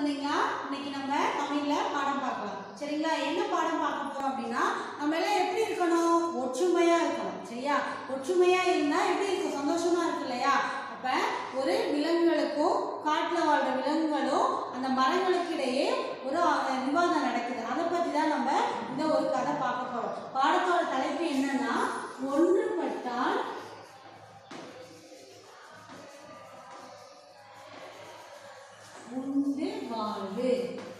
குழந்தைங்களா இன்னைக்கு நம்ம தமிழ்ல பாடம் பார்க்கலாம் சரிங்களா என்ன பாடம் பார்க்க போறோம் அப்படின்னா நம்ம எல்லாம் எப்படி இருக்கணும் ஒற்றுமையா இருக்கணும் சரியா ஒற்றுமையா இருந்தா எப்படி இருக்கும் சந்தோஷமா இருக்கு இல்லையா அப்ப ஒரு விலங்குகளுக்கும் காட்டுல வாழ்ற விலங்குகளும் அந்த மரங்களுக்கு இடையே ஒரு அஹ், விவாதம் நடக்குது அதை பத்தி தான் நம்ம இந்த ஒரு கதை பார்க்க போறோம் பாடத்தோட தலைப்பு என்னன்னா ஒன்றுபட்டால் உண்டு வாழ்வு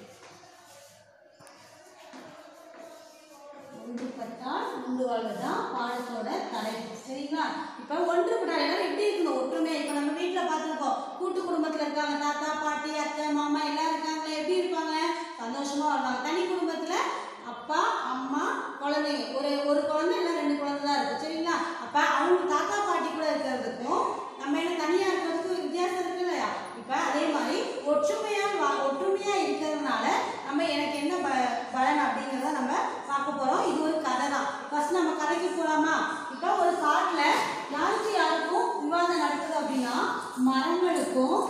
ஒன்றுபட்டால் உண்டு வாழ்வு தான் பாடத்தோட தலைப்பு சரிங்களா இப்போ ஒன்றுபட்டால் எல்லாரும் எப்படி இருக்கணும் ஒற்றுமை இப்போ நம்ம வீட்டில் பார்த்துருக்கோம் கூட்டு குடும்பத்தில் இருக்காங்க தாத்தா பாட்டி அத்தை மாமா எல்லாம் இருக்காங்களே எப்படி இருப்பாங்க சந்தோஷமா வருவாங்க தனி குடும்பத்தில் அப்பா அம்மா குழந்தைங்க ஒரு ஒரு குழந்தை இல்லை ரெண்டு குழந்தை தான் இருக்கும் சரிங்களா அப்போ அவங்க தாத்தா பாட்டி கூட இருக்கிறதுக்கும் நம்ம என்ன தனியாக இருக்கிறதுக்கும் வித்தியாசம் இருக்கு இல்லையா இப்போ அதே மாதிரி ஒற்றுமையாக வா ஒற்றுமையாக இருக்கிறதுனால நம்ம எனக்கு என்ன ப பலன் அப்படிங்கிறத நம்ம பார்க்க போகிறோம் இது ஒரு கதை தான் ஃபர்ஸ்ட் நம்ம கதைக்கு போகலாமா இப்போ ஒரு காட்டில் யாருக்கு யாருக்கும் விவாதம் நடக்குது அப்படின்னா மரங்களுக்கும்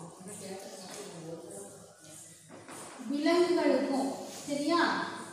விலங்குகளுக்கும் சரியா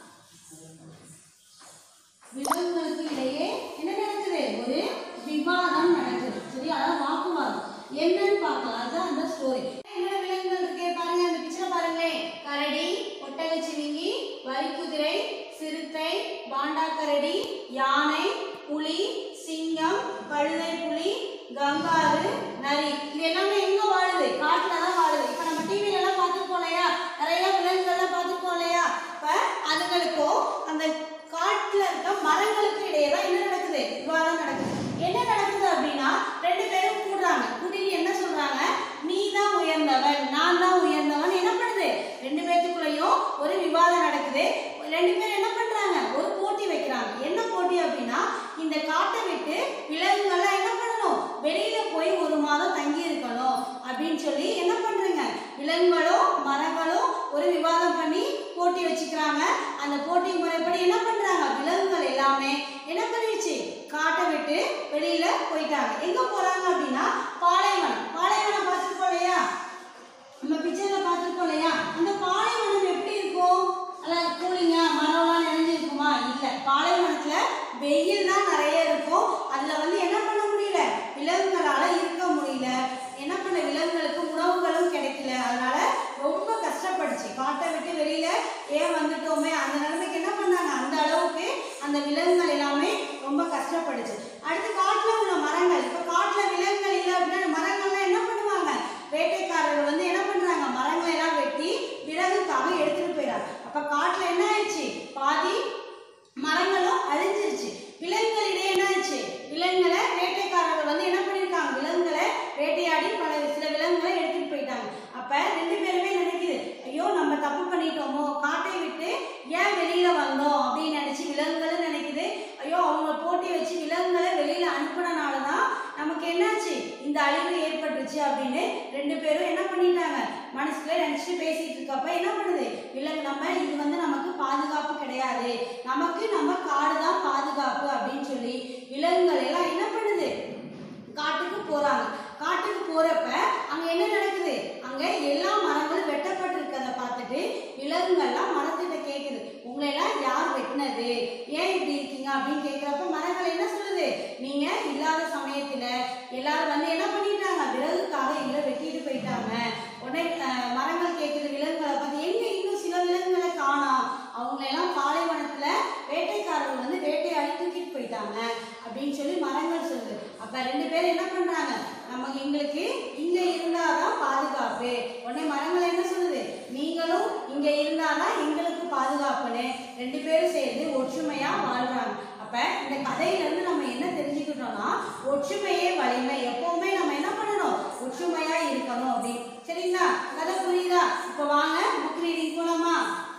விலங்குகளுக்கு இடையே என்ன நடக்குது ஒரு விவாதம் நடக்குது சரியா அதாவது வாக்குவாதம் என்னன்னு பார்க்கலாம் அதுதான் அந்த ஸ்டோரி என்னென்ன விலங்குகள் இருக்கு பாருங்க அந்த பிக்சரை பாருங்களேன் கரடி ஒட்டகச்சிவிங்கி வரிக்குதிரை சிறுத்தை பாண்டாக்கரடி யானை புலி சிங்கம் கழுதை புலி கங்காரு நரி இது எல்லாமே எங்க வாழுது காட்டுல தான் வாழுது இப்ப நம்ம டிவில எல்லாம் பார்த்துருப்போம் இல்லையா நிறைய விலங்குகள்லாம் பார்த்துருப்போம் இல்லையா இப்ப அதுங்களுக்கும் அந்த காட்டுல இருக்க மரங்களுக்கு இடையே தான் என்ன நடக்குது விவாதம் நடக்குது என்ன நடக்குது அப்படின்னா ரெண்டு பேரும் கூடுறாங்க கூட்டிட்டு என்ன சொல்றாங்க நீ தான் உயர்ந்தவன் நான் தான் உயர்ந்தவன் என்ன பண்ணுது ரெண்டு பேத்துக்குள்ளேயும் ஒரு விவாதம் நடக்குது ரெண்டு பேரும் என்ன பண்றாங்க ஒரு போட்டி வைக்கிறாங்க என்ன போட்டி அப்படின்னா இந்த காட்டை விட்டு விலங்குகள்லாம் என்ன பண்ணணும் வெளியில போய் ஒரு மாதம் தங்கி இருக்கணும் அப்படின்னு சொல்லி என்ன பண்றீங்க விலங்குகளும் மரங்களும் ஒரு விவாதம் பண்ணி போட்டி வச்சுக்கிறாங்க அந்த போட்டி முறைப்படி என்ன பண்றாங்க விலங்குகள் எல்லாமே என்ன பண்ணிடுச்சு காட்டை விட்டு வெளியில போயிட்டாங்க எங்க போறாங்க அப்படின்னா பாலைவனம் பாலைவனம் பார்த்துருக்கோம் இல்லையா நம்ம பிக்சர்ல பார்த்துருக்கோம் இல்லையா அந்த பாலைவனம் எப்படி இருக்கும் அதான் கூலிங்கா மரம்லாம் நிறைஞ்சு இருக்குமா இல்ல பாலைவனத்துல வெயில் தான் நிறைய இருக்கும் அதுல வந்து என்ன பண்ண முடியல விலங்குகளால இருக்க முடியல என்ன பண்ண விலங்குகளுக்கு உணவுகளும் கிடைக்கல அதனால ரொம்ப கஷ்டப்படுச்சு காட்டை விட்டு வெளியில ஏன் வந்துட்டோமே அந்த நிலைமைக்கு என்ன பண்ணாங்க அந்த அளவுக்கு அந்த விலங்குகள் எல்லாமே ரொம்ப கஷ்டப்படுச்சு அடுத்து காட்டுல உள்ள மரங்கள் இப்ப காட்டுல விலங்குகள் இல்லை அப்படின்னா மரங்கள்லாம் என்ன பண்ணுவாங்க வேட்டைக்காரர்கள் வந்து என்ன பண்றாங்க மரங்களை எல்லாம் வெட்டி விறகுக்காக எடுத்துட்டு போயிடாங்க அப்ப காட்டுல என்ன ஆயிடுச்சு பாதி மரங்களும் அழிஞ்சிருச்சு விலங்குகளிடையே என்ன ஆச்சு விலங்குகளை வேட்டைக்காரர்கள் வந்து என்ன பண்ணிருக்காங்க விலங்குகளை வேட்டையாடி பல சில விலங்குகளை எடுத்துட்டு போயிட்டாங்க அப்ப ரெண்டு பேருமே நினைக்குது ஐயோ நம்ம தப்பு பண்ணிட்டோமோ காட்டை விட்டு ஏன் வெளியில வந்தோம் அப்படின்னு நினைச்சு விலங்குகளும் நினைக்குது ஐயோ அவங்க போட்டி வச்சு விலங்குகளை வெளியில அனுப்புனனால தான் நமக்கு என்னாச்சு இந்த அழிவு ஏற்பட்டுச்சு அப்படின்னு ரெண்டு பேரும் என்ன பண்ணிட்டாங்க மனசுக்குள்ள நினைச்சிட்டு பேசிட்டு இருக்கப்ப என்ன பண்ணுது விலங்கு நம்ம இது வந்து நமக்கு பாதுகாப்பு கிடையாது நமக்கு நம்ம காடு தான் பாதுகாப்பு அப்படின்னு சொல்லி விலங்குகள் எல்லாம் என்ன பண்ணுது காட்டுக்கு போறாங்க காட்டுக்கு போறப்ப அங்க என்ன நடக்குது அங்க எல்லா மரங்களும் வெட்டப்பட்டு இருக்கிறத பார்த்துட்டு விலங்குகள்லாம் மரத்திட்ட கேக்குது உங்களை எல்லாம் யார் வெட்டினது ஏன் இப்படி இருக்கீங்க அப்படின்னு கேக்குறப்ப மரங்கள் என்ன சொல்லுது நீங்க இல்லாத சமயத்துல எல்லாரும் வந்து என்ன பண்ணிட்டாங்க விறகுக்காக எங்களை வெட்டிட்டு போயிட்டாங்க உடனே அஹ், மரங்கள் கேக்குது விலங்குகளை பார்த்து எங்க இன்னும் சில விலங்குகளை காணோம் அவங்க எல்லாம் பாலைவனத்துல வேட்டைக்காரர்கள் வந்து வேட்டையாடி தூக்கிட்டு போயிட்டாங்க அப்படின்னு சொல்லி மரங்கள் சொல்லுது அப்ப ரெண்டு பேரும் என்ன பண்றாங்க நம்ம எங்களுக்கு இங்க இருந்தாதான் பாதுகாப்பு உடனே மரங்கள் என்ன சொல்லுது நீங்களும் இங்க இருந்தாதான் எங்களுக்கு பாதுகாப்புன்னு ரெண்டு பேரும் சேர்ந்து ஒற்றுமையா வாழ்றாங்க அப்ப இந்த கதையில இருந்து நம்ம என்ன தெரிஞ்சுக்கிட்டோம்னா ஒற்றுமையே வலிமை எப்பவுமே நம்ம என்ன பண்ணணும் ஒற்றுமையா இருக்கணும் அப்படின்னு சரிங்களா கதை புரியுதா இப்ப வாங்க புக் ரீடிங் போலாமா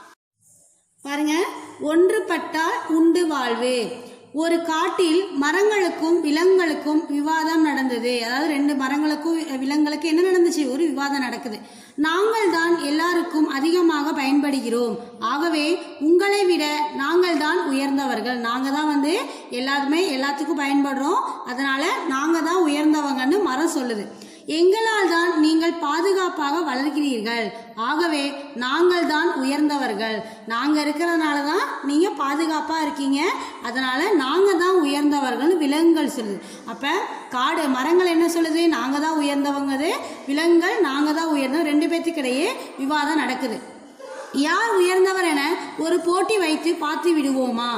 பாருங்க ஒன்றுபட்டால் உண்டு வாழ்வு ஒரு காட்டில் மரங்களுக்கும் விலங்குகளுக்கும் விவாதம் நடந்தது அதாவது ரெண்டு மரங்களுக்கும் விலங்குகளுக்கு என்ன நடந்துச்சு ஒரு விவாதம் நடக்குது நாங்கள் தான் எல்லாருக்கும் அதிகமாக பயன்படுகிறோம் ஆகவே உங்களை விட நாங்கள் தான் உயர்ந்தவர்கள் நாங்கள் தான் வந்து எல்லாருமே எல்லாத்துக்கும் பயன்படுறோம் அதனால நாங்கள் தான் உயர்ந்தவங்கன்னு மரம் சொல்லுது எங்களால் தான் நீங்கள் பாதுகாப்பாக வளர்கிறீர்கள் ஆகவே நாங்கள் தான் உயர்ந்தவர்கள் நாங்கள் இருக்கிறதுனால தான் நீங்கள் பாதுகாப்பாக இருக்கீங்க அதனால் நாங்கள் தான் உயர்ந்தவர்கள் விலங்குகள் சொல்லுது அப்போ காடு மரங்கள் என்ன சொல்லுது நாங்கள் தான் உயர்ந்தவங்கது விலங்குகள் நாங்கள் தான் உயர்ந்தவங்க ரெண்டு பேர்த்துக்கிடையே விவாதம் நடக்குது யார் உயர்ந்தவர் என ஒரு போட்டி வைத்து பார்த்து விடுவோமா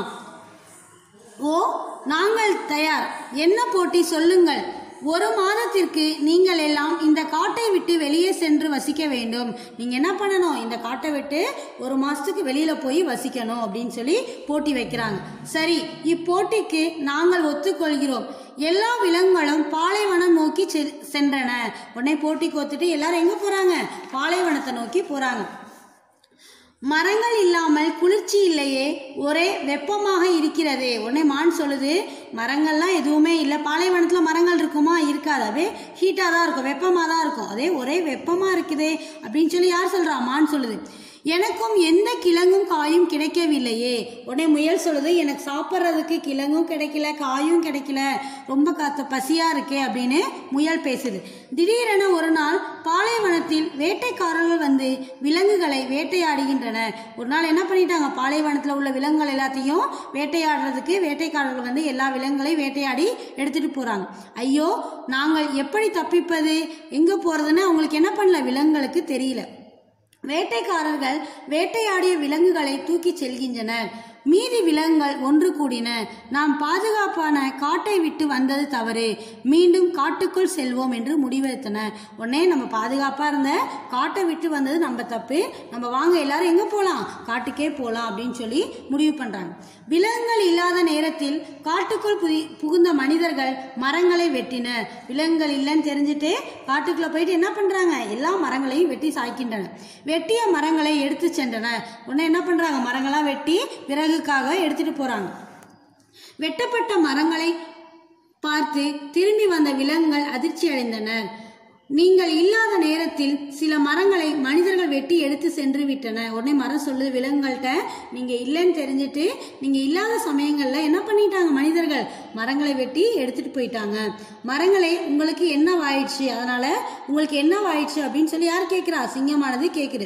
ஓ நாங்கள் தயார் என்ன போட்டி சொல்லுங்கள் ஒரு மாதத்திற்கு நீங்கள் எல்லாம் இந்த காட்டை விட்டு வெளியே சென்று வசிக்க வேண்டும் நீங்கள் என்ன பண்ணணும் இந்த காட்டை விட்டு ஒரு மாதத்துக்கு வெளியில் போய் வசிக்கணும் அப்படின்னு சொல்லி போட்டி வைக்கிறாங்க சரி இப்போட்டிக்கு நாங்கள் ஒத்துக்கொள்கிறோம் எல்லா விலங்குகளும் பாலைவனம் நோக்கி செ- சென்றன உடனே போட்டிக்கு ஒத்துட்டு எல்லாரும் எங்கே போகிறாங்க பாலைவனத்தை நோக்கி போகிறாங்க மரங்கள் இல்லாமல் குளிர்ச்சி இல்லையே ஒரே வெப்பமாக இருக்கிறதே உடனே மான் சொல்லுது மரங்கள்லாம் எதுவுமே இல்லை பாலைவனத்தில் மரங்கள் இருக்குமா இருக்காது அப்படியே ஹீட்டாக தான் இருக்கும் வெப்பமாக தான் இருக்கும் அதே ஒரே வெப்பமாக இருக்குதே அப்படின்னு சொல்லி யார் சொல்கிறா மான் சொல்லுது எனக்கும் எந்த கிழங்கும் காயும் கிடைக்கவில்லையே உடனே முயல் சொல்லுது எனக்கு சாப்பிட்றதுக்கு கிழங்கும் கிடைக்கல காயும் கிடைக்கல ரொம்ப காத்த பசியாக இருக்கே அப்படின்னு முயல் பேசுது திடீரென ஒரு நாள் பாலைவனத்தில் வேட்டைக்காரர்கள் வந்து விலங்குகளை வேட்டையாடுகின்றனர் ஒரு நாள் என்ன பண்ணிட்டாங்க பாலைவனத்தில் உள்ள விலங்குகள் எல்லாத்தையும் வேட்டையாடுறதுக்கு வேட்டைக்காரர்கள் வந்து எல்லா விலங்குகளையும் வேட்டையாடி எடுத்துட்டு போறாங்க ஐயோ நாங்கள் எப்படி தப்பிப்பது எங்கே போறதுன்னு அவங்களுக்கு என்ன பண்ணல விலங்குகளுக்கு தெரியல வேட்டைக்காரர்கள் வேட்டையாடிய விலங்குகளை தூக்கிச் செல்கின்றனர் மீதி விலங்குகள் ஒன்று கூடின நாம் பாதுகாப்பான காட்டை விட்டு வந்தது தவறு மீண்டும் காட்டுக்குள் செல்வோம் என்று முடிவெடுத்தன உடனே நம்ம பாதுகாப்பாக இருந்த காட்டை விட்டு வந்தது நம்ம தப்பு நம்ம வாங்க எல்லாரும் எங்கே போகலாம் காட்டுக்கே போகலாம் அப்படின்னு சொல்லி முடிவு பண்ணுறாங்க விலங்குகள் இல்லாத நேரத்தில் காட்டுக்குள் புதி புகுந்த மனிதர்கள் மரங்களை வெட்டினர் விலங்குகள் இல்லைன்னு தெரிஞ்சுட்டு காட்டுக்குள்ளே போயிட்டு என்ன பண்ணுறாங்க எல்லா மரங்களையும் வெட்டி சாய்க்கின்றனர் வெட்டிய மரங்களை எடுத்து சென்றனர் உடனே என்ன பண்ணுறாங்க மரங்களாம் வெட்டி விறகுக்காக எடுத்துட்டு போகிறாங்க வெட்டப்பட்ட மரங்களை பார்த்து திரும்பி வந்த விலங்குகள் அதிர்ச்சி அடைந்தனர் நீங்கள் இல்லாத நேரத்தில் சில மரங்களை மனிதர்கள் வெட்டி எடுத்து சென்று விட்டன உடனே மரம் சொல்லுது விலங்குகள்கிட்ட நீங்க இல்லைன்னு தெரிஞ்சுட்டு நீங்க இல்லாத சமயங்கள்ல என்ன பண்ணிட்டாங்க மனிதர்கள் மரங்களை வெட்டி எடுத்துட்டு போயிட்டாங்க மரங்களே உங்களுக்கு என்னவாயிடுச்சு அதனால உங்களுக்கு என்னவாயிடுச்சு அப்படின்னு சொல்லி யார் கேட்கிறா சிங்கமானது கேட்குது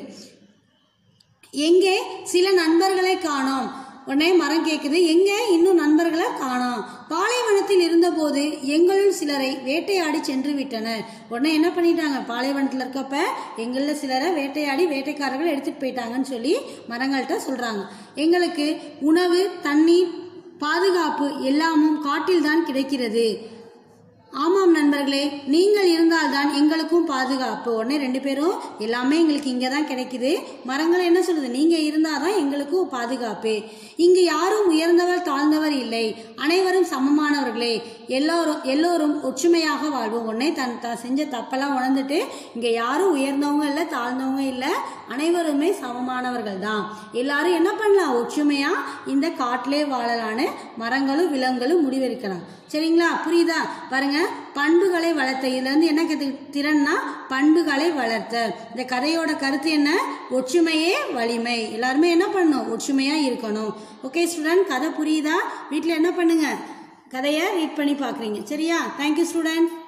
எங்கே சில நண்பர்களை காணோம் உடனே மரம் கேட்குது எங்கே இன்னும் நண்பர்களை காணோம் பாலைவனத்தில் இருந்தபோது எங்களுள் சிலரை வேட்டையாடி சென்று விட்டனர் உடனே என்ன பண்ணிட்டாங்க பாலைவனத்தில் இருக்கப்ப எங்களில் சிலரை வேட்டையாடி வேட்டைக்காரர்கள் எடுத்துட்டு போயிட்டாங்கன்னு சொல்லி மரங்கள்கிட்ட சொல்றாங்க எங்களுக்கு உணவு தண்ணீர் பாதுகாப்பு எல்லாமும் காட்டில் தான் கிடைக்கிறது ஆமாம் நண்பர்களே நீங்கள் இருந்தால்தான் எங்களுக்கும் பாதுகாப்பு உடனே ரெண்டு பேரும் எல்லாமே எங்களுக்கு இங்கே தான் கிடைக்குது மரங்கள் என்ன சொல்லுது நீங்கள் இருந்தால் தான் எங்களுக்கும் பாதுகாப்பு இங்கு யாரும் உயர்ந்தவர் தாழ்ந்தவர் இல்லை அனைவரும் சமமானவர்களே எல்லோரும் எல்லோரும் ஒற்றுமையாக வாழ்வோம் உடனே தன் தான் செஞ்ச தப்பெல்லாம் உணர்ந்துட்டு இங்கே யாரும் உயர்ந்தவங்க இல்லை தாழ்ந்தவங்க இல்லை அனைவருமே சமமானவர்கள் தான் எல்லாரும் என்ன பண்ணலாம் ஒற்றுமையாக இந்த காட்டிலே வாழலான்னு மரங்களும் விலங்குகளும் முடிவெடுக்கலாம் சரிங்களா புரியுதா பாருங்க பண்புகளை வளர்த்த இதுல இருந்து என்ன கத்து திறன்னா பண்புகளை வளர்த்த இந்த கதையோட கருத்து என்ன ஒற்றுமையே வலிமை எல்லாருமே என்ன பண்ணணும் ஒற்றுமையா இருக்கணும் ஓகே ஸ்டூடெண்ட் கதை புரியுதா வீட்டில் என்ன பண்ணுங்க கதையை ரீட் பண்ணி பார்க்குறீங்க சரியா தேங்க்யூ ஸ்டூடெண்ட்